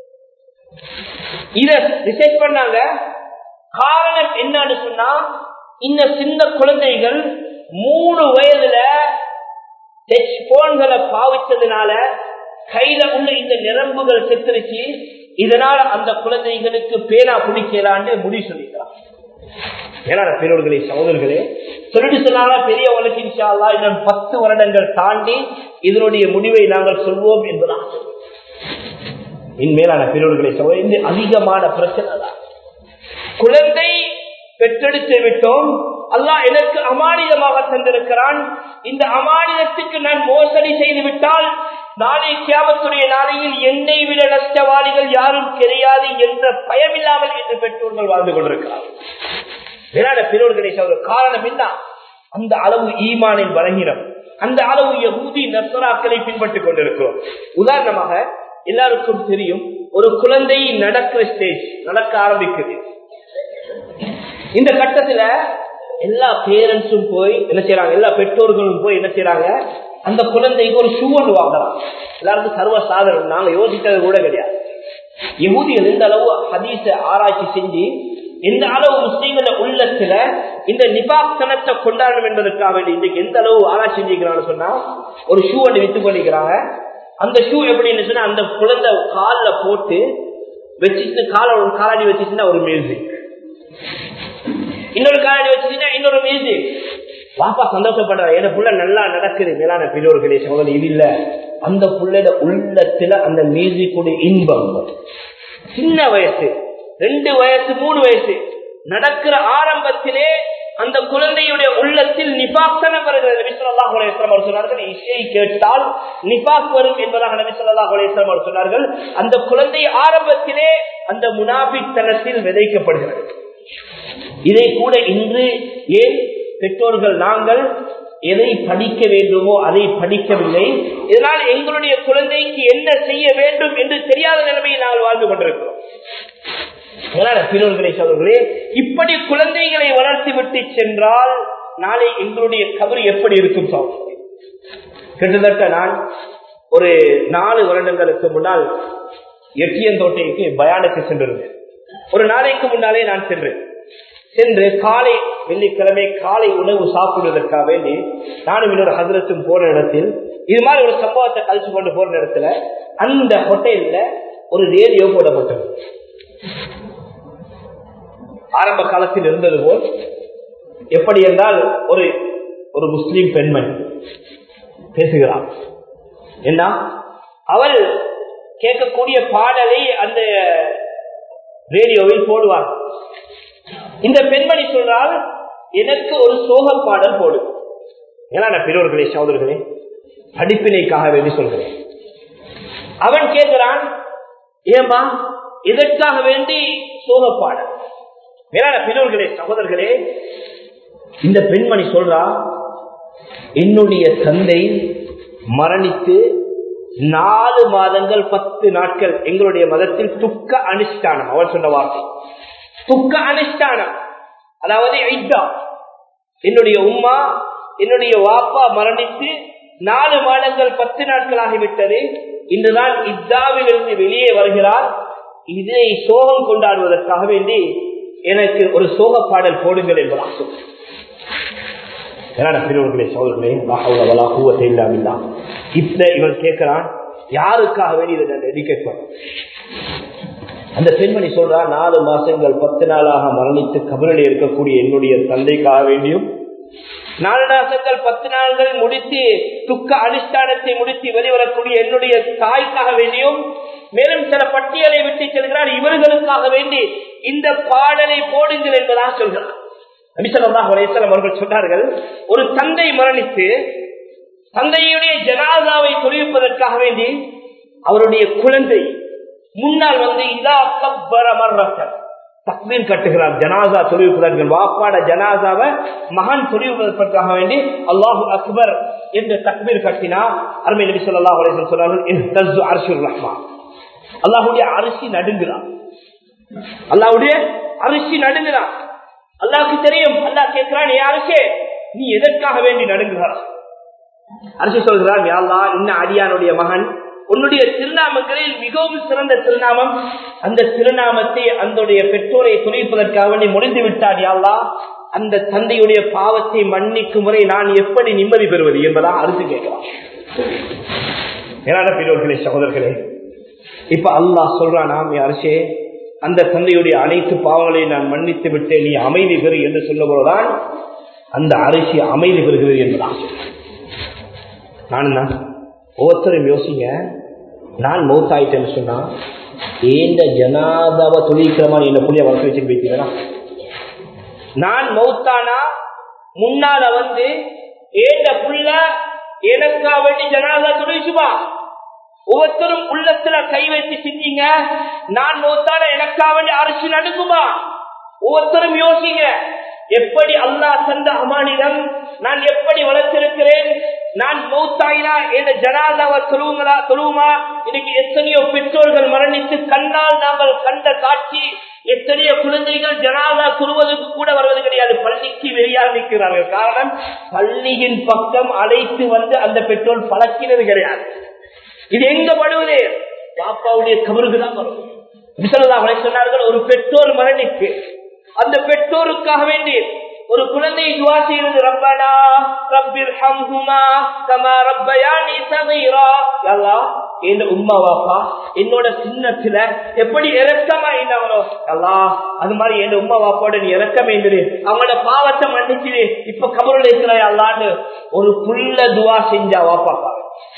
இத ரிசர்ச் பண்ணாங்க காரணம் என்னன்னு சொன்னா இந்த சின்ன குழந்தைகள் மூணு வயதுல டச் போன்களை பாவிச்சதுனால கையில உள்ள இந்த நிரம்புகள் செத்துருச்சு இதனால அந்த குழந்தைகளுக்கு பேனா பிடிக்கலான்னு முடிவு சொல்லிக்கிறான் ஏன்னா பெரியவர்களே சகோதரர்களே சொல்லிட்டு சொன்னால பெரியவர்களுக்கு இன்ஷால்லா இன்னும் பத்து வருடங்கள் தாண்டி இதனுடைய முடிவை நாங்கள் சொல்வோம் என்பதாக இன்மேலான பெரியவர்களை சகோதரர் இந்த அதிகமான பிரச்சனை தான் குழந்தை பெற்றெடுத்து விட்டோம் அல்லாஹ் எனக்கு அமானிதமாக தந்திருக்கிறான் இந்த அமானிதத்துக்கு நான் மோசடி செய்து விட்டால் நாளை கியாமத்துடைய நாளையில் என்னை விட நஷ்டவாதிகள் யாரும் கிடையாது என்ற பயமில்லாமல் என்று பெற்றோர்கள் வாழ்ந்து கொண்டிருக்கிறார் விராட பெற்றோர்களை சொல்ற காரணம் என்ன அந்த அளவு ஈமானின் பலகீனம் அந்த அளவு யகூதி நசராக்களை பின்பற்றிக் கொண்டிருக்கிறோம் உதாரணமாக எல்லாருக்கும் தெரியும் ஒரு குழந்தை நடக்கிற ஸ்டேஜ் நடக்க ஆரம்பிக்குது இந்த கட்டத்துல எல்லா பேரண்ட்ஸும் போய் என்ன செய்யறாங்க எல்லா பெற்றோர்களும் போய் என்ன செய்யறாங்க அந்த குழந்தைக்கு ஒரு ஷூ ஒன்று வாங்கலாம் எல்லாருக்கும் சர்வ சாதனம் நாங்க யோசித்தது கூட கிடையாது யகுதிகள் எந்த அளவு ஹதீச ஆராய்ச்சி செஞ்சு எந்த அளவு முஸ்லீம்கள உள்ளத்துல இந்த நிபாக்தனத்தை கொண்டாடணும் என்பதற்காக வேண்டி இன்றைக்கு எந்த அளவு ஆராய்ச்சி செஞ்சுக்கிறான்னு சொன்னா ஒரு ஷூ ஒன்று வித்து பண்ணிக்கிறாங்க அந்த ஷூ எப்படின்னு சொன்னா அந்த குழந்தை காலில் போட்டு வச்சுட்டு காலை ஒரு காலாடி வச்சுச்சுன்னா ஒரு மியூசிக் இன்னொரு காலாடி வச்சுச்சுன்னா இன்னொரு மியூசிக் வாப்பா சந்தோஷப்படுற என் புள்ள நல்லா நடக்குது மேலான பெரியோர்களே சகோதரி இது இல்ல அந்த புள்ளையோட உள்ளத்துல அந்த மியூசிக்குடைய இன்பம் சின்ன வயசு ரெண்டு வயசு மூணு வயசு நடக்கிற ஆரம்பத்திலே அந்த குழந்தையுடைய உள்ளத்தில் நிபாக்தனம் வருகிறது நபி ஸல்லல்லாஹு அலைஹி வஸல்லம் அவர்கள் சொன்னார்கள் இசை கேட்டால் நிபாக் வரும் என்பதாக நபி ஸல்லல்லாஹு அலைஹி வஸல்லம் அவர்கள் சொன்னார்கள் அந்த குழந்தை ஆரம்பத்திலே அந்த முனாபித்தனத்தில் விதைக்கப்படுகிறது இதை கூட இன்று ஏன் பெற்றோர்கள் நாங்கள் எதை படிக்க வேண்டுமோ அதை படிக்கவில்லை இதனால் எங்களுடைய குழந்தைக்கு என்ன செய்ய வேண்டும் என்று தெரியாத நிலைமையில் நாங்கள் வாழ்ந்து கொண்டிருக்கிறோம் பெற்றோர்களை சொல்வர்களே இப்படி குழந்தைகளை வளர்த்து விட்டு சென்றால் நாளை எங்களுடைய கபரு எப்படி இருக்கும் சகோதரி கிட்டத்தட்ட நான் ஒரு நாலு வருடங்களுக்கு முன்னால் எட்டியந்தோட்டைக்கு பயானுக்கு சென்றிருந்தேன் ஒரு நாளைக்கு முன்னாலே நான் சென்றேன் சென்று காலை வெள்ளிக்கிழமை காலை உணவு சாப்பிடுவதற்காக வேண்டி நானும் இன்னொரு ஹசரத்தும் போற இடத்தில் இது மாதிரி ஒரு சம்பவத்தை கழிச்சு கொண்டு போற இடத்துல அந்த ஹோட்டல்ல ஒரு ரேடியோ போடப்பட்டது ஆரம்ப காலத்தில் இருந்தது போல் எப்படி என்றால் ஒரு ஒரு முஸ்லீம் பெண்மணி பேசுகிறார் என்ன அவள் கேட்கக்கூடிய பாடலை அந்த ரேடியோவில் போடுவார் இந்த பெண்மணி சொல்றால் எனக்கு ஒரு சோக பாடல் போடு ஏன்னா பெரியோர்களே சகோதரர்களே படிப்பினைக்காக வேண்டி சொல்கிறேன் அவன் கேட்கிறான் ஏமா இதற்காக வேண்டி சோக பாடல் மேலான பெரியோர்களே சகோதரர்களே இந்த பெண்மணி சொல்றா என்னுடைய தந்தை மரணித்து நாலு மாதங்கள் பத்து நாட்கள் எங்களுடைய மதத்தில் துக்க அனுஷ்டானம் அவர் சொன்ன வார்த்தை துக்க அனுஷ்டானம் அதாவது ஐதா என்னுடைய உம்மா என்னுடைய வாப்பா மரணித்து நாலு மாதங்கள் பத்து நாட்கள் ஆகிவிட்டது இன்றுதான் இத்தாவில் இருந்து வெளியே வருகிறார் இதை சோகம் கொண்டாடுவதற்காக வேண்டி எனக்கு ஒரு சோக பாடல் போடுங்கள் என்பதாக என்னோட பெரியவர்களே சோதர்களே வலா கூவத்தை இல்லாமில்லா இப்ப இவன் கேட்கிறான் யாருக்காக வேண்டி இதை நான் டெடிகேட் பண்ண அந்த பெண்மணி சொல்றா நாலு மாசங்கள் பத்து நாளாக மரணித்து கபரில் இருக்கக்கூடிய என்னுடைய தந்தைக்காக வேண்டியும் நாலு மாசங்கள் பத்து நாள்கள் முடித்து துக்க அனுஷ்டானத்தை முடித்து வெளிவரக்கூடிய என்னுடைய தாய்க்காக வேண்டியும் மேலும் சில பட்டியலை விட்டு செல்கிறார் இவர்களுக்காக வேண்டி இந்த பாடலை போடுங்கள் என்பதாக சொல்கிறார் நபிசல்லாஹ் அலையம் அவர்கள் சொன்னார்கள் ஒரு தந்தை மரணித்து தந்தையுடைய ஜனாதாவை தொழில்ப்பதற்காக வேண்டி அவருடைய குழந்தை முன்னால் வந்து இதா கப்பர மர்ரத்தன் தக்மீர் கட்டுகிறார் ஜனாசா தொழில்பதற்கு வாப்பாட ஜனாசாவை மகன் தொழில்பதற்காக வேண்டி அல்லாஹு அக்பர் என்று தக்மீர் கட்டினா அருமை நபி சொல்லா அலிசன் சொன்னார்கள் அரசுர் ரஹ்மான் அல்லாஹுடைய அரிசி நடுங்குறான் அல்லாஹுடைய அரிசி நடுங்குறான் அல்லாஹுக்கு தெரியும் அல்லாஹ் கேட்கிறான் ஏன் அரசே நீ எதற்காக வேண்டி நடுங்குகிறான் அரசு சொல்கிறான் யாழ்லா இன்னும் அடியானுடைய மகன் உன்னுடைய திருநாமங்களில் மிகவும் சிறந்த திருநாமம் அந்த திருநாமத்தை அந்த பெற்றோரை துணைப்பதற்காக வேண்டி முடிந்து விட்டார் யாழ்லா அந்த தந்தையுடைய பாவத்தை மன்னிக்கும் முறை நான் எப்படி நிம்மதி பெறுவது என்பதா அறுத்து கேட்கலாம் ஏனான பெரியவர்களே சகோதரர்களே இப்ப அல்லாஹ் சொல்றான் நாம் அரசே அந்த தந்தையுடைய அனைத்து பாவங்களையும் நான் மன்னித்து விட்டேன் நீ அமைதி பெறு என்று சொல்லும்போதுதான் அந்த அரிசி அமைதி பெறுகிறது என்பதாக நான் தான் ஒவ்வொருத்தரும் யோசிங்க நான் மௌத்தாயிட்டேன்னு சொன்னா ஏந்த ஜனாதாவை தொழிக்கிறமா என்ன புள்ளிய வளர்த்து வச்சு வைக்கிறேனா நான் மௌத்தானா முன்னால வந்து ஏந்த புள்ள எனக்கா வேண்டி ஜனாதா தொழிச்சுமா ஒவ்வொருத்தரும் உள்ளத்துல கை வைத்து சிந்திங்க நான் மௌத்தான எனக்கா வேண்டி அரசு நடுங்குமா ஒவ்வொருத்தரும் யோசிங்க எப்படி அல்லாஹ் தந்த அமானிடம் நான் எப்படி வளர்த்திருக்கிறேன் நான் மௌத்தாயினா என்ற ஜனாதாவை சொல்லுவங்களா சொல்லுவோமா இன்னைக்கு எத்தனையோ பெற்றோர்கள் மரணித்து கண்ணால் நாங்கள் கண்ட காட்சி எத்தனையோ குழந்தைகள் ஜனாதா சொல்வதற்கு கூட வருவது கிடையாது பள்ளிக்கு வெளியாக நிற்கிறார்கள் காரணம் பள்ளியின் பக்கம் அழைத்து வந்து அந்த பெற்றோர் பழக்கினது கிடையாது இது எங்க படுவது பாப்பாவுடைய கபருக்கு தான் வரும் சொன்னார்கள் ஒரு பெற்றோர் மரணித்து அந்த பெற்றோருக்காக வேண்டி ஒரு குழந்தை துவா செய்யறது ரப்பனா ரப்பிர் ஹம்ஹுமா கமா ரப்பயானி சகீரா அல்லாஹ் இந்த உம்மா வாப்பா என்னோட சின்னத்துல எப்படி இறக்கமா இருந்தவரோ அல்லாஹ் அது மாதிரி என் உம்மா வாப்பாவோட நீ இறக்கம் இருந்தது அவங்களோட பாவத்தை மன்னிச்சுது இப்ப கபருள் இருக்கிறாய் அல்லான்னு ஒரு புள்ள துவா செஞ்சா வாப்பாப்பா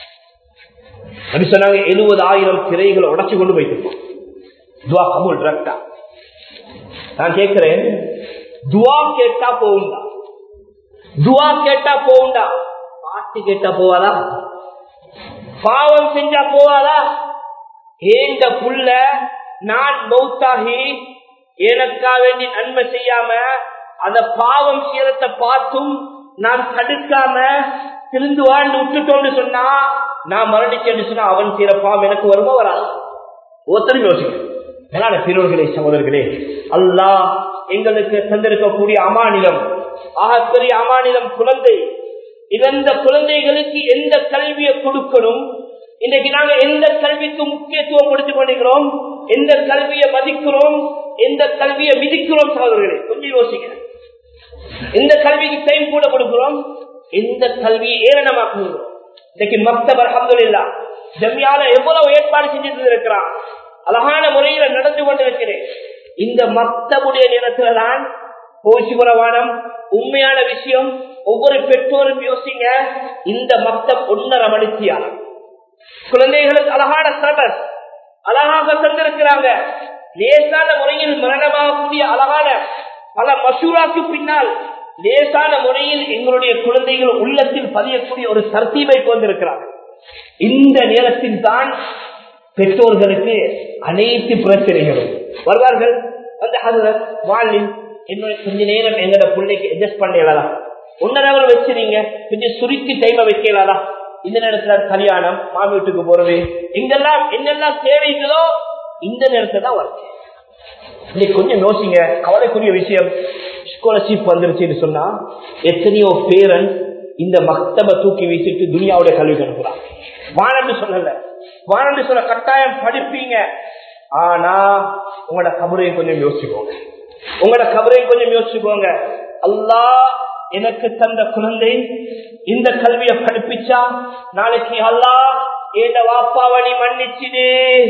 அப்படி சொன்னாங்க எழுபது ஆயிரம் திரைகளை உடச்சு கொண்டு போயிட்டு துவா கபூல் ரக்டா நான் கேட்கிறேன் துவா கேட்டா போகுண்டா துவா கேட்டா போகுண்டா பாட்டு கேட்டா போவாதா பாவம் செஞ்சா போவாதா ஏந்த புள்ள நான் மௌத்தாகி எனக்கா வேண்டி நன்மை செய்யாம அந்த பாவம் சீரத்தை பார்த்தும் நான் தடுக்காம திருந்து வாழ்ந்து விட்டுட்டோம்னு சொன்னா நான் மரணிச்சேன்னு சொன்னா அவன் செய்யற பாவம் எனக்கு வருமோ வராது ஒருத்தரும் யோசிக்கிறேன் மேலான பெரியவர்களே சகோதரர்களே அல்லாஹ் எங்களுக்கு தந்திருக்கக்கூடிய அமானிலம் ஆகப்பெரிய அமானிலம் குழந்தை இழந்த குழந்தைகளுக்கு எந்த கல்வியை கொடுக்கணும் இன்றைக்கு நாங்க எந்த கல்விக்கு முக்கியத்துவம் கொடுத்துக் கொண்டிருக்கிறோம் எந்த கல்வியை மதிக்கிறோம் எந்த கல்வியை மிதிக்கிறோம் சகோதரர்களே கொஞ்சம் யோசிக்க எந்த கல்விக்கு டைம் கூட கொடுக்கிறோம் எந்த கல்வியை ஏளனமாக்குகிறோம் இன்னைக்கு மக்தபர் அஹமதுல்லா ஜம்யால எவ்வளவு ஏற்பாடு செஞ்சுட்டு இருக்கிறான் அழகான முறையில நடந்து கொண்டிருக்கிறேன் இந்த மக்தபுடைய நேரத்துலதான் போஷிபுரவானம் உண்மையான விஷயம் ஒவ்வொரு பெற்றோரும் யோசிங்க இந்த மக்தப் ஒன்னரை மணித்தியாலம் குழந்தைகளுக்கு அழகான சபஸ் அழகாக தந்திருக்கிறாங்க லேசான முறையில் மரணமாகக்கூடிய அழகான பல மசூராக்கு பின்னால் லேசான முறையில் எங்களுடைய குழந்தைகள் உள்ளத்தில் பதியக்கூடிய ஒரு சர்த்தீவை கொண்டிருக்கிறாங்க இந்த நேரத்தில் தான் பெற்றோர்களுக்கு அனைத்து பிரச்சனைகளும் வருவார்கள் வந்து ஹசரத் வாழ்வில் என்னோட கொஞ்ச நேரம் எங்களோட பிள்ளைக்கு அட்ஜஸ்ட் பண்ணலாம் ஒன்னரை அவர் வச்சிருங்க கொஞ்சம் சுருக்கி டைமை வைக்கலாதா இந்த நேரத்துல கல்யாணம் மாமி வீட்டுக்கு போறது எங்கெல்லாம் என்னெல்லாம் தேவைகளோ இந்த நேரத்துல தான் வரும் இன்னைக்கு கொஞ்சம் யோசிங்க கவலைக்குரிய விஷயம் ஸ்காலர்ஷிப் வந்துருச்சுன்னு சொன்னா எத்தனையோ பேரண்ட்ஸ் இந்த மக்தப தூக்கி வீசிட்டு துனியாவுடைய கல்விக்கு அனுப்புறாங்க வானன்னு சொல்லல வானன்னு சொல்ல கட்டாயம் படிப்பீங்க ஆனா உங்களோட கபரையும் கொஞ்சம் யோசிச்சுக்கோங்க உங்களோட கபரையும் கொஞ்சம் யோசிச்சுக்கோங்க அல்லா எனக்கு தந்த குழந்தை இந்த கல்வியை படிப்பிச்சா நாளைக்கு அல்லா என் வாப்பாவை நீ மன்னிச்சிடு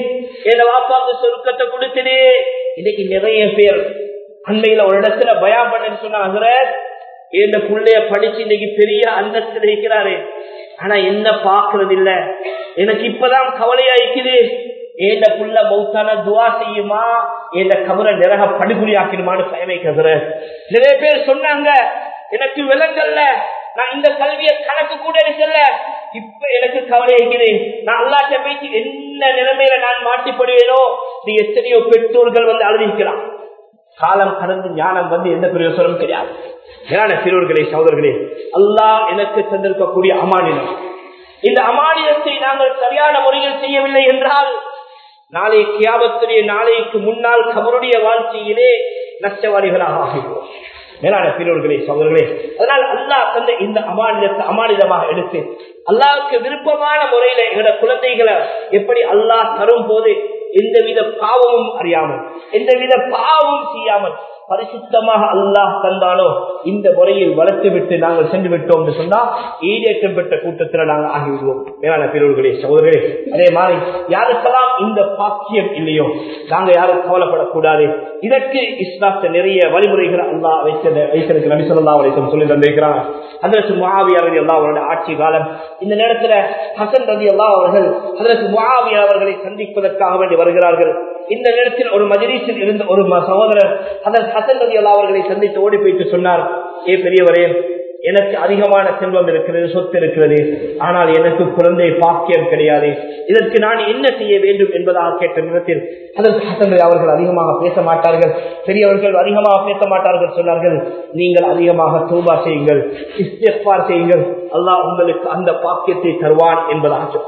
என் வாப்பாவுக்கு சொருக்கத்தை கொடுத்துடு இன்னைக்கு நிறைய பேர் அண்மையில ஒரு இடத்துல பயம் பண்ணு சொன்னாங்க இந்த பிள்ளைய படிச்சு இன்னைக்கு பெரிய அந்தஸ்து இருக்கிறாரு ஆனா என்ன பாக்குறது இல்ல எனக்கு இப்பதான் கவலையா இருக்குது ஏண்ட புள்ள மௌத்தான துவா செய்யுமா என் கபரை நிறக படுகொலி ஆக்கிடுமான்னு பயமை கதுற நிறைய பேர் சொன்னாங்க எனக்கு விலங்கல்ல நான் இந்த கல்வியை கணக்கு கூட எடுக்கல இப்ப எனக்கு கவலை இருக்கிறேன் நான் அல்லாட்ட பேச்சு என்ன நிலைமையில நான் மாட்டிப்படுவேனோ நீ எத்தனையோ பெற்றோர்கள் வந்து அழுதிக்கலாம் காலம் கடந்து ஞானம் வந்து எந்த பிரயோசனமும் கிடையாது மேலான சிறுவர்களே சகோதரர்களே அல்லாஹ் எனக்கு தந்திருக்கக்கூடிய அமானிதம் இந்த அமானிதத்தை நாங்கள் சரியான முறையில் செய்யவில்லை என்றால் நாளை கியாபத்துடைய நாளைக்கு முன்னால் கபருடைய வாழ்க்கையிலே நஷ்டவாதிகளாக ஆகிவிடுவோம் மேலான பெரியவர்களே சகோதரர்களே அதனால் அல்லாஹ் தந்த இந்த அமானிதத்தை அமானிதமாக எடுத்து அல்லாவுக்கு விருப்பமான முறையில எங்களோட குழந்தைகளை எப்படி அல்லாஹ் தரும் போது எந்தவித பாவமும் அறியாமல் எந்தவித பாவமும் செய்யாமல் பரிசுத்தமாக அல்லாஹ் தந்தாலோ இந்த முறையில் வளர்த்து விட்டு நாங்கள் சென்று விட்டோம் என்று சொன்னா ஈடேற்றம் பெற்ற கூட்டத்தில் நாங்கள் ஆகிவிடுவோம் மேலான பெரியவர்களே சகோதரர்களே அதே மாதிரி யாருக்கெல்லாம் இந்த பாக்கியம் இல்லையோ நாங்க யாரும் கவலைப்படக்கூடாது இதற்கு இஸ்லாத்த நிறைய வழிமுறைகள் அல்லாஹ் வைத்த வைத்திருக்க நபி சொல்லா வரைக்கும் சொல்லி தந்திருக்கிறாங்க அதற்கு முகாவி அவர்கள் எல்லாம் அவருடைய ஆட்சி காலம் இந்த நேரத்துல ஹசன் ரதி அல்லா அவர்கள் அதற்கு முகாவி அவர்களை சந்திப்பதற்காக வேண்டி வருகிறார்கள் இந்த நேரத்தில் ஒரு மஜிரீஸில் இருந்த ஒரு சகோதரர் அதற்கு ஹசன் ரதி அல்லா அவர்களை சந்தித்து ஓடி போயிட்டு சொன்னார் ஏ பெரியவரே எனக்கு அதிகமான செல்வம் இருக்கிறது சொத்து இருக்கிறது ஆனால் எனக்கு குழந்தை பாக்கியம் கிடையாது இதற்கு நான் என்ன செய்ய வேண்டும் என்பதாக கேட்ட நேரத்தில் அதற்கு ஹசன் அவர்கள் அதிகமாக பேச மாட்டார்கள் பெரியவர்கள் அதிகமாக பேச மாட்டார்கள் சொன்னார்கள் நீங்கள் அதிகமாக தூபா செய்யுங்கள் இஸ்திஃபார் செய்யுங்கள் அல்லாஹ் உங்களுக்கு அந்த பாக்கியத்தை தருவான் என்பதாக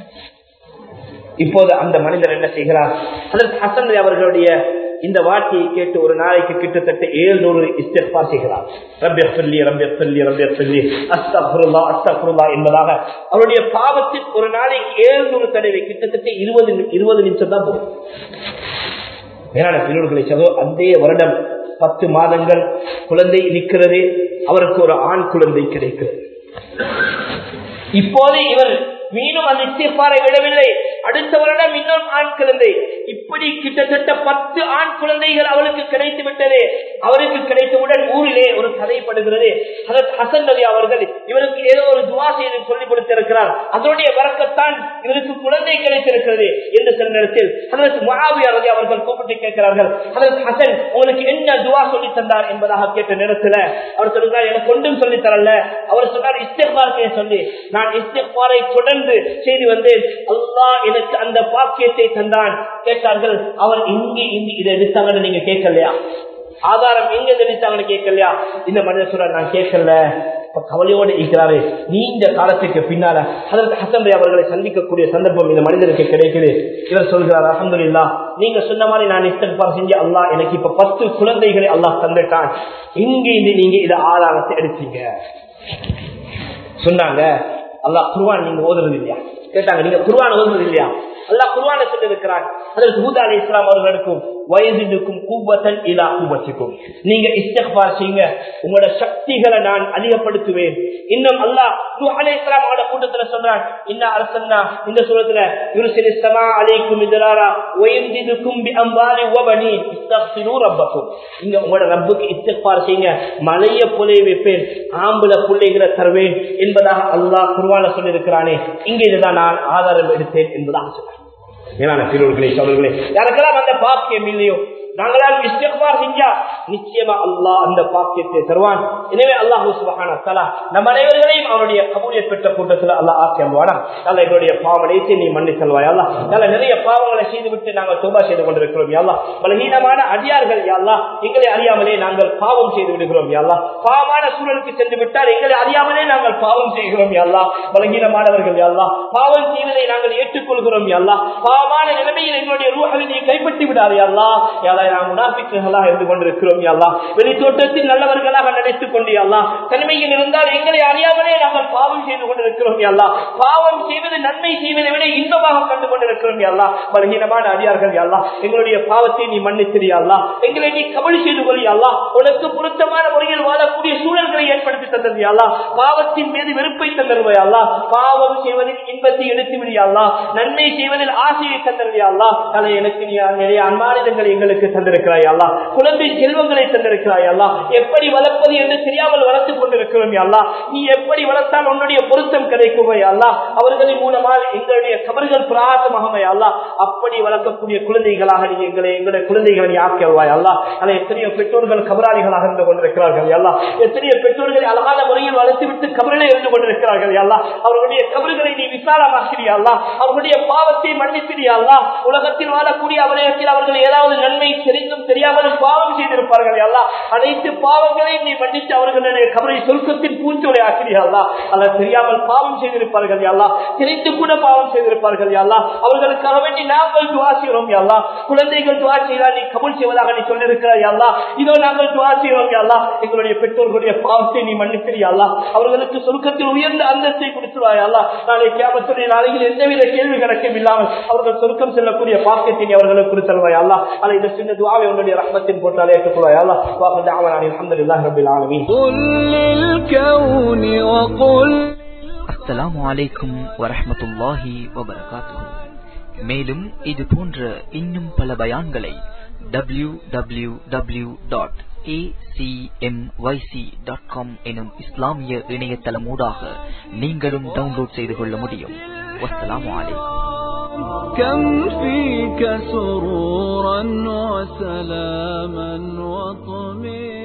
இப்போது அந்த மனிதர் என்ன செய்கிறார் அதற்கு ஹசன் அவர்களுடைய இந்த வார்த்தையை கேட்டு ஒரு நாளைக்கு கிட்டத்தட்ட ஏழுநூறு இஸ்திஃபா செய்கிறார் ரப்பியர் சொல்லி ரப்பியர் சொல்லி ரப்பியர் சொல்லி அஸ்தகுருல்லா அஸ்தகுருல்லா என்பதாக அவருடைய பாவத்தில் ஒரு நாளைக்கு ஏழுநூறு தடவை கிட்டத்தட்ட இருபது இருபது நிமிஷம் தான் போகும் மேலான பிரிவுகளை சகோ அதே வருடம் பத்து மாதங்கள் குழந்தை நிற்கிறது அவருக்கு ஒரு ஆண் குழந்தை கிடைக்கிறது இப்போது இவர் மீண்டும் அந்த இஸ்திஃபாரை விடவில்லை அடுத்த வருடம் இன்னொரு ஆண் குழந்தை இப்படி கிட்டத்தட்ட பத்து ஆண் குழந்தைகள் அவருக்கு கிடைத்து விட்டது அவருக்கு கிடைத்தவுடன் ஊரிலே ஒரு கதைப்படுகிறது அதற்கு ஹசன் நபி அவர்கள் இவருக்கு ஏதோ ஒரு துவா செய்து சொல்லிக் கொடுத்திருக்கிறார் அதனுடைய வரக்கத்தான் இவருக்கு குழந்தை கிடைத்திருக்கிறது என்று சில நேரத்தில் அதற்கு மகாவியா ரவி அவர்கள் கூப்பிட்டு கேட்கிறார்கள் அதற்கு ஹசன் உங்களுக்கு என்ன துவா சொல்லி தந்தார் என்பதாக கேட்ட நேரத்தில் அவர் சொல்கிறார் எனக்கு ஒன்றும் சொல்லி தரல அவர் சொன்னார் இஸ்திஃபார்க்கே சொல்லி நான் இஸ்திஃபாரை தொடர்ந்து செய்து வந்தேன் அல்லாஹ் எனக்கு அந்த பாக்கியத்தை தந்தான் கேட்டார்கள் அவர் இங்கே இங்கு இதை எடுத்தாங்கன்னு நீங்க கேட்கலையா ஆதாரம் எங்க தெரிவித்தாங்கன்னு கேட்கலையா இந்த மனிதர் சொல்ற நான் கேட்கல கவலையோடு இருக்கிறாரு நீண்ட காலத்துக்கு பின்னால அதற்கு ஹசன் அவர்களை சந்திக்கக்கூடிய சந்தர்ப்பம் இந்த மனிதருக்கு கிடைக்குது இவர் சொல்கிறார் அஹமதுல்லா நீங்க சொன்ன மாதிரி நான் இஸ்தன்பார் செஞ்சு அல்லாஹ் எனக்கு இப்ப பத்து குழந்தைகளை அல்லாஹ் தந்துட்டான் இங்க இருந்து நீங்க இதை ஆதாரத்தை எடுத்தீங்க சொன்னாங்க அல்லாஹ் குருவான் நீங்க ஓதுறது இல்லையா கேட்டாங்க நீங்க குருவான் ஓதுறது இல்லையா அல்லாஹ் குருவான சொல்லிருக்கிறான் அதற்கு ஹூதா அலி இஸ்லாம் அவர்களுக்கும் வயதினுக்கும் கூபத்தன் இலா கூபத்துக்கும் நீங்க இஸ்தக்பார் செய்யுங்க உங்களோட சக்திகளை நான் அதிகப்படுத்துவேன் இன்னும் அல்லாஹ் நூ அலி இஸ்லாம் அவரோட கூட்டத்துல சொல்றான் இன்ன அரசன்னா இந்த சூரத்துல யுருசில் இஸ்லமா அலைக்கும் இதராரா வயதினுக்கும் பி அம்பாலி வபனி இஸ்தக்பிரு ரப்பக்கும் இங்க உங்களோட ரப்புக்கு இஸ்தக்பார் செய்யுங்க மலைய புலைய வைப்பேன் ஆம்பளை பிள்ளைகளை தருவேன் என்பதாக அல்லாஹ் குருவான சொல்லியிருக்கிறானே இங்க இதுதான் நான் ஆதாரம் எடுத்தேன் என்பதாக சொன்னார் மேலான சிறுவர்களே சோழர்களே யாருக்கெல்லாம் அந்த பாக்கியம் இல்லையோ நாங்களால் இஸ்திக்பார் செஞ்சா நிச்சயமா அல்லாஹ் அந்த பாக்கியத்தை தருவான் எனவே அல்லாஹு சுபஹான தலா நம் அனைவர்களையும் அவருடைய கபூலியத் பெற்ற கூட்டத்தில் அல்லாஹ் ஆக்கியம்வானா நல்ல எங்களுடைய பாவனைத்தை நீ மன்னி செல்வாய் அல்லா நல்ல நிறைய பாவங்களை செய்துவிட்டு நாங்கள் தோபா செய்து கொண்டிருக்கிறோம் யாழ்லா பலகீனமான அடியார்கள் யாழ்லா எங்களை அறியாமலே நாங்கள் பாவம் செய்து விடுகிறோம் யாழ்லா பாவமான சூழலுக்கு சென்று விட்டால் எங்களை அறியாமலே நாங்கள் பாவம் செய்கிறோம் யாழ்லா பலகீனமானவர்கள் யாழ்லா பாவம் செய்வதை நாங்கள் ஏற்றுக்கொள்கிறோம் யாழ்லா பாவமான நிலைமையில் எங்களுடைய ரூஹவை நீ கைப்பற்றி விடாதே அல்லா யாழா முனாபிக்கர்களாக இருந்து கொண்டிருக்கிறோம் அல்லா வெளி தோட்டத்தில் நல்லவர்களாக நினைத்துக் கொண்டு அல்லா தனிமையில் இருந்தால் எங்களை அறியாமலே நாங்கள் பாவம் செய்து கொண்டிருக்கிறோம் அல்லா பாவம் செய்வது நன்மை செய்வதை விட இன்பமாக கண்டு கொண்டிருக்கிறோம் அல்லா பலகீனமான அடியார்கள் அல்லா எங்களுடைய பாவத்தை நீ மன்னித்திரியா எங்களை நீ கபடி செய்து கொள்ளியா உனக்கு பொருத்தமான முறையில் வாழக்கூடிய சூழல்களை ஏற்படுத்தி தந்தது அல்லா பாவத்தின் மீது வெறுப்பை தந்தருவாய் அல்லா பாவம் செய்வதில் இன்பத்தை எடுத்து விடியா நன்மை செய்வதில் ஆசையை தந்தருவியா அல்லா அதை எனக்கு நீ நிறைய அன்பானிதங்களை எங்களுக்கு தந்திருக்கிறாய் அல்லா குழந்தை செல்வங்களை தந்திருக்கிறாய் அல்லா எப்படி வளர்ப்பது என்று தெரியாமல் வளர்த்துக் கொண்டிருக்கிறோம் அல்லா நீ எப்படி வளர்த்தால் உன்னுடைய பொருத்தம் கிடைக்குமே அல்லா அவர்களின் மூலமாக எங்களுடைய கபர்கள் பிராசமாக அல்லா அப்படி வளர்க்கக்கூடிய குழந்தைகளாக நீ எங்களை எங்களுடைய குழந்தைகளை நீ ஆக்கியல்வாய் அல்லா அதை எத்தனையோ பெற்றோர்கள் கபராளிகளாக இருந்து கொண்டிருக்கிறார்கள் அல்லா எத்தனையோ பெற்றோர்களை அழகான முறையில் வளர்த்துவிட்டு கபரிலே இருந்து கொண்டிருக்கிறார்கள் அல்லா அவர்களுடைய கபறுகளை நீ விசாலமாக்கிறியா அல்லா அவர்களுடைய பாவத்தை மன்னித்திரியா அல்லா உலகத்தில் வாழக்கூடிய அவலயத்தில் அவர்கள் ஏதாவது நன்மை தெரிந்தும் தெரியாமலும் பாவம் செய்திருப்பார்கள் அல்லா அனைத்து பாவங்களையும் நீ மன்னித்து அவர்களுடைய கபரை சொர்க்கத்தின் பூஞ்சோலை ஆக்கிறியா அல்லா அல்ல தெரியாமல் பாவம் செய்திருப்பார்கள் அல்லா தெரிந்து கூட பாவம் செய்திருப்பார்கள் அல்லா அவர்களுக்காக வேண்டி நாங்கள் துவா செய்கிறோம் அல்லா குழந்தைகள் துவா செய்தால் நீ கபுல் செய்வதாக நீ சொல்லியிருக்கிறாய் அல்லா இதோ நாங்கள் துவா செய்கிறோம் அல்லா எங்களுடைய பெற்றோர்களுடைய பாவத்தை நீ மன்னிப்பிறியா அல்லா அவர்களுக்கு சொர்க்கத்தில் உயர்ந்த அந்தத்தை கொடுத்துருவாய் அல்லா நாளை கேமத்துடைய நாளையில் எந்தவித கேள்வி கணக்கும் இல்லாமல் அவர்கள் சொர்க்கம் செல்லக்கூடிய பாக்கியத்தை நீ அவர்களுக்கு கொடுத்தல்வாய் அல்லா அல்ல இந்த சின்ன துவாவை உன்னுடைய ரஹ்மத்தின் போட்டாலே ஏற்றுக்கொள்வாய் அல்லா வாக்கு தாவனானி அல்ஹம்துலில்லாஹி ரப்பில் ஆலமீன் قل للكون وقل அஸ்ஸலாமு அலைக்கும் வரஹ்மத்துல்லாஹி வபரகாத்துஹு மேலும் இது போன்ற இன்னும் பல பயான்களை W W W dot dot com எனும் இஸ்லாமிய இணையதளமூடாக நீங்களும் டவுன்லோட் செய்து கொள்ள முடியும் வஸ்ஸலாமு அலைக்கும் كم فيك سرورا وسلاما وطمئنا